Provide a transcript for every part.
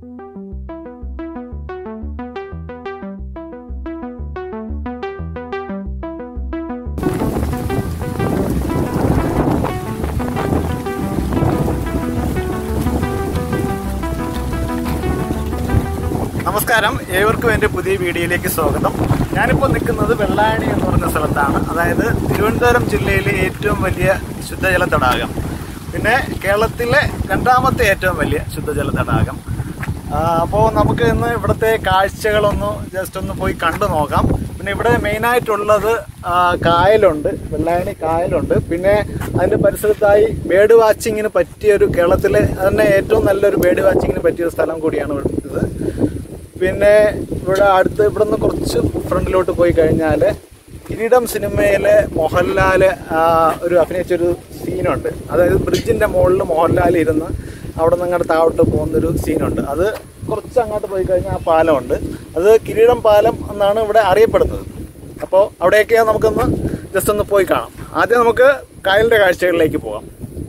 നമസ്കാരം ഏവർക്കും എൻ്റെ പുതിയ വീഡിയോയിലേക്ക് സ്വാഗതം ഞാനിപ്പോൾ നിൽക്കുന്നത് വെള്ളായണി എന്ന് പറഞ്ഞ സ്ഥലത്താണ് അതായത് തിരുവനന്തപുരം ജില്ലയിലെ ഏറ്റവും വലിയ ശുദ്ധജല തടാകം പിന്നെ കേരളത്തിലെ രണ്ടാമത്തെ ഏറ്റവും വലിയ ശുദ്ധജല തടാകം അപ്പോൾ നമുക്ക് ഇന്ന് ഇവിടുത്തെ കാഴ്ചകളൊന്ന് ജസ്റ്റ് ഒന്ന് പോയി കണ്ടു നോക്കാം പിന്നെ ഇവിടെ മെയിനായിട്ടുള്ളത് കായലുണ്ട് വെള്ളായണി കായലുണ്ട് പിന്നെ അതിൻ്റെ പരിസരത്തായി ബേഡ് വാച്ചിങ്ങിന് പറ്റിയ ഒരു കേരളത്തിലെ തന്നെ ഏറ്റവും നല്ലൊരു ബേഡ് വാച്ചിങ്ങിന് പറ്റിയ ഒരു സ്ഥലം കൂടിയാണ് ഇവിടെ ഇത് പിന്നെ ഇവിടെ അടുത്ത് ഇവിടെ നിന്ന് കുറച്ച് ഫ്രണ്ടിലോട്ട് പോയി കഴിഞ്ഞാൽ കിരീടം സിനിമയിലെ മോഹൻലാൽ ഒരു അഭിനയിച്ചൊരു സീനുണ്ട് അതായത് ബ്രിഡ്ജിൻ്റെ മുകളിൽ മോഹൻലാൽ ഇരുന്ന് അവിടെ നിന്ന് അങ്ങോട്ട് താഴോട്ട് പോകുന്നൊരു സീനുണ്ട് അത് കുറച്ച് അങ്ങോട്ട് പോയി കഴിഞ്ഞാൽ ആ പാലമുണ്ട് അത് കിരീടം പാലം എന്നാണ് ഇവിടെ അറിയപ്പെടുന്നത് അപ്പോൾ അവിടെയൊക്കെ നമുക്കൊന്ന് ജസ്റ്റ് ഒന്ന് പോയി കാണാം ആദ്യം നമുക്ക് കായലിൻ്റെ കാഴ്ചകളിലേക്ക് പോകാം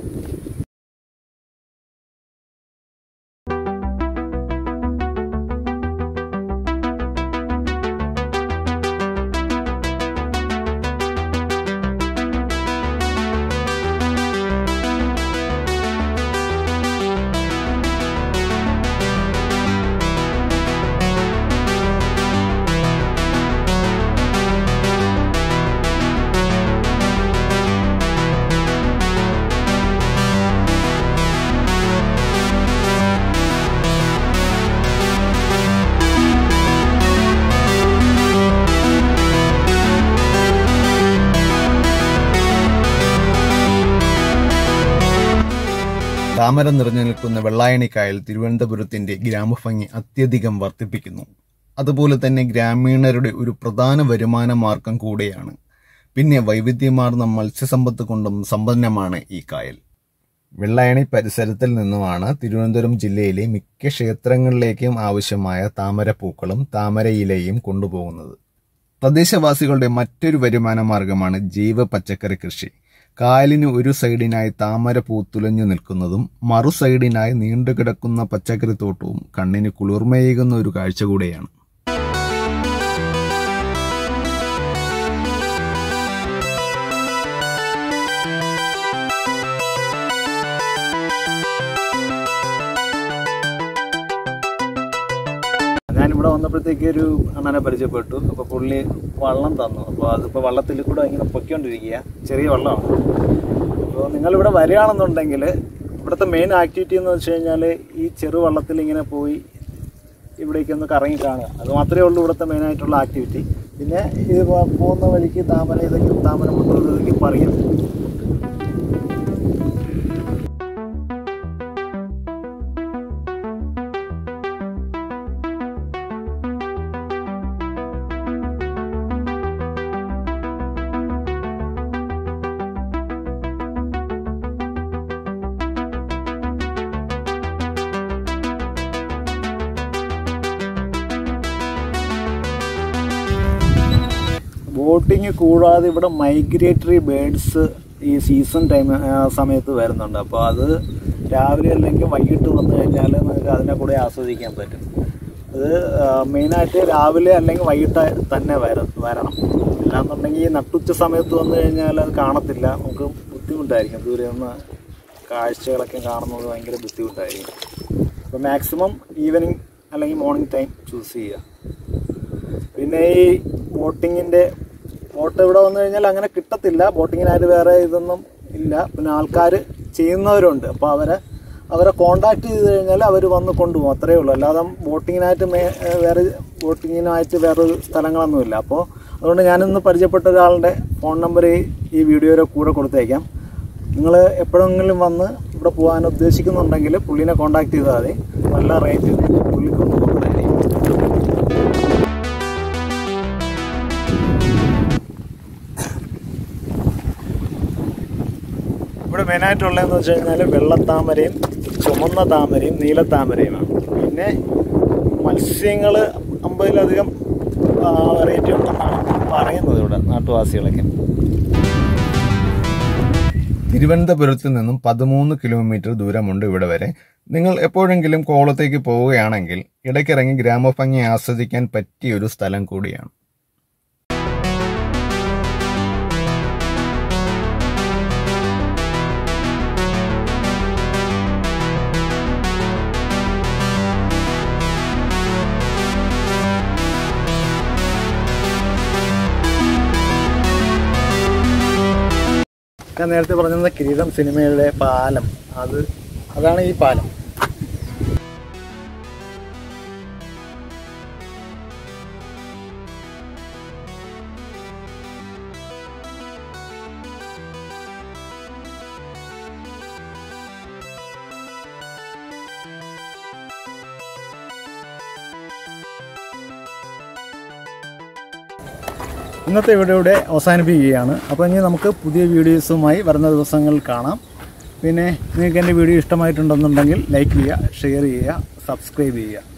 താമര നിറഞ്ഞു നിൽക്കുന്ന വെള്ളായണിക്കായൽ തിരുവനന്തപുരത്തിന്റെ ഗ്രാമഭംഗി അത്യധികം വർദ്ധിപ്പിക്കുന്നു അതുപോലെ തന്നെ ഗ്രാമീണരുടെ ഒരു പ്രധാന വരുമാന മാർഗം കൂടെയാണ് പിന്നെ വൈവിധ്യമാർന്ന മത്സ്യസമ്പത്ത് കൊണ്ടും സമ്പന്നമാണ് ഈ കായൽ വെള്ളായണി പരിസരത്തിൽ നിന്നുമാണ് തിരുവനന്തപുരം ജില്ലയിലെ മിക്ക ക്ഷേത്രങ്ങളിലേക്കും ആവശ്യമായ താമരപ്പൂക്കളും താമരയിലയും കൊണ്ടുപോകുന്നത് തദ്ദേശവാസികളുടെ മറ്റൊരു വരുമാന മാർഗമാണ് ജൈവ പച്ചക്കറി കൃഷി കായലിന് ഒരു സൈഡിനായി താമര പൂത്തുലഞ്ഞു നിൽക്കുന്നതും മറു സൈഡിനായി നീണ്ടുകിടക്കുന്ന പച്ചക്കറി തോട്ടവും കണ്ണിന് കുളിർമയേകുന്ന ഒരു കാഴ്ച കൂടെയാണ് ഞാനിവിടെ വന്നപ്പോഴത്തേക്ക് ഒരു അണ്ണനെ പരിചയപ്പെട്ടു അപ്പോൾ പുള്ളി വള്ളം തന്നു അപ്പോൾ അതിപ്പോൾ വള്ളത്തിൽ കൂടെ ഇങ്ങനെ പൊയ്ക്കൊണ്ടിരിക്കുക ചെറിയ വള്ളമാണ് അപ്പോൾ നിങ്ങളിവിടെ വരികയാണെന്നുണ്ടെങ്കിൽ ഇവിടുത്തെ മെയിൻ ആക്ടിവിറ്റി എന്ന് വെച്ച് കഴിഞ്ഞാൽ ഈ ചെറു വള്ളത്തിൽ ഇങ്ങനെ പോയി ഇവിടേക്ക് ഒന്ന് കറങ്ങി കാണുക അത് മാത്രമേ ഉള്ളൂ ഇവിടുത്തെ മെയിനായിട്ടുള്ള ആക്ടിവിറ്റി പിന്നെ ഇത് പോ- പോകുന്ന വഴിക്ക് താമര ഇതൊക്കെ താമര മുട്ടുന്നത് ഇതൊക്കെ പറയാം ബോട്ടിങ് കൂടാതെ ഇവിടെ മൈഗ്രേറ്ററി ബേഡ്സ് ഈ സീസൺ ടൈം സമയത്ത് വരുന്നുണ്ട് അപ്പോൾ അത് രാവിലെ അല്ലെങ്കിൽ വൈകിട്ട് വന്നു കഴിഞ്ഞാൽ നമുക്ക് അതിനെ കൂടെ ആസ്വദിക്കാൻ പറ്റും അത് മെയിനായിട്ട് രാവിലെ അല്ലെങ്കിൽ വൈകിട്ട് തന്നെ വര വരണം അല്ലാന്നുണ്ടെങ്കിൽ ഈ നട്ടുച്ച സമയത്ത് വന്നു കഴിഞ്ഞാൽ അത് കാണത്തില്ല നമുക്ക് ബുദ്ധിമുട്ടായിരിക്കും ദൂരെ നിന്ന് കാഴ്ചകളൊക്കെ കാണുന്നത് ഭയങ്കര ബുദ്ധിമുട്ടായിരിക്കും അപ്പോൾ മാക്സിമം ഈവനിങ് അല്ലെങ്കിൽ മോർണിംഗ് ടൈം ചൂസ് ചെയ്യുക പിന്നെ ഈ ബോട്ടിങ്ങിൻ്റെ ബോട്ട് ഇവിടെ വന്നു കഴിഞ്ഞാൽ അങ്ങനെ കിട്ടത്തില്ല ബോട്ടിങ്ങിനായിട്ട് വേറെ ഇതൊന്നും ഇല്ല പിന്നെ ആൾക്കാർ ചെയ്യുന്നവരുണ്ട് അപ്പോൾ അവരെ അവരെ കോണ്ടാക്ട് ചെയ്ത് കഴിഞ്ഞാൽ അവർ വന്ന് കൊണ്ടുപോകും അത്രയേ ഉള്ളൂ അല്ലാതെ ബോട്ടിങ്ങിനായിട്ട് മേ വേറെ ബോട്ടിങ്ങിനായിട്ട് വേറെ സ്ഥലങ്ങളൊന്നുമില്ല അപ്പോൾ അതുകൊണ്ട് ഞാനിന്ന് പരിചയപ്പെട്ട ഒരാളുടെ ഫോൺ നമ്പർ ഈ വീഡിയോയുടെ കൂടെ കൊടുത്തേക്കാം നിങ്ങൾ എപ്പോഴെങ്കിലും വന്ന് ഇവിടെ പോകാൻ ഉദ്ദേശിക്കുന്നുണ്ടെങ്കിൽ പുള്ളിനെ കോണ്ടാക്ട് ചെയ്താൽ മതി നല്ല റേറ്റ് പുള്ളിക്കൊന്ന് കൊടുത്തായിരിക്കും ഇവിടെ മെയിനായിട്ടുള്ളതെന്ന് വെച്ച് കഴിഞ്ഞാൽ വെള്ളത്താമരയും ചുമന്ന താമരയും നീലത്താമരയുമാണ് പിന്നെ മത്സ്യങ്ങൾ അമ്പതിലധികം വെറൈറ്റി ഉണ്ടെന്നാണ് പറയുന്നത് ഇവിടെ നാട്ടുവാസികളൊക്കെ തിരുവനന്തപുരത്ത് നിന്നും പതിമൂന്ന് കിലോമീറ്റർ ദൂരമുണ്ട് ഇവിടെ വരെ നിങ്ങൾ എപ്പോഴെങ്കിലും കോളത്തേക്ക് പോവുകയാണെങ്കിൽ ഇടയ്ക്കിറങ്ങി ഗ്രാമഭംഗി ആസ്വദിക്കാൻ പറ്റിയ ഒരു സ്ഥലം കൂടിയാണ് ഞാൻ നേരത്തെ പറഞ്ഞത് കിരീടം സിനിമയുടെ പാലം അത് അതാണ് ഈ പാലം ഇന്നത്തെ വീഡിയോ ഇവിടെ അവസാനിപ്പിക്കുകയാണ് അപ്പോൾ ഇനി നമുക്ക് പുതിയ വീഡിയോസുമായി വരുന്ന ദിവസങ്ങളിൽ കാണാം പിന്നെ നിങ്ങൾക്ക് എൻ്റെ വീഡിയോ ഇഷ്ടമായിട്ടുണ്ടെന്നുണ്ടെങ്കിൽ ലൈക്ക് ചെയ്യുക ഷെയർ ചെയ്യുക സബ്സ്ക്രൈബ് ചെയ്യുക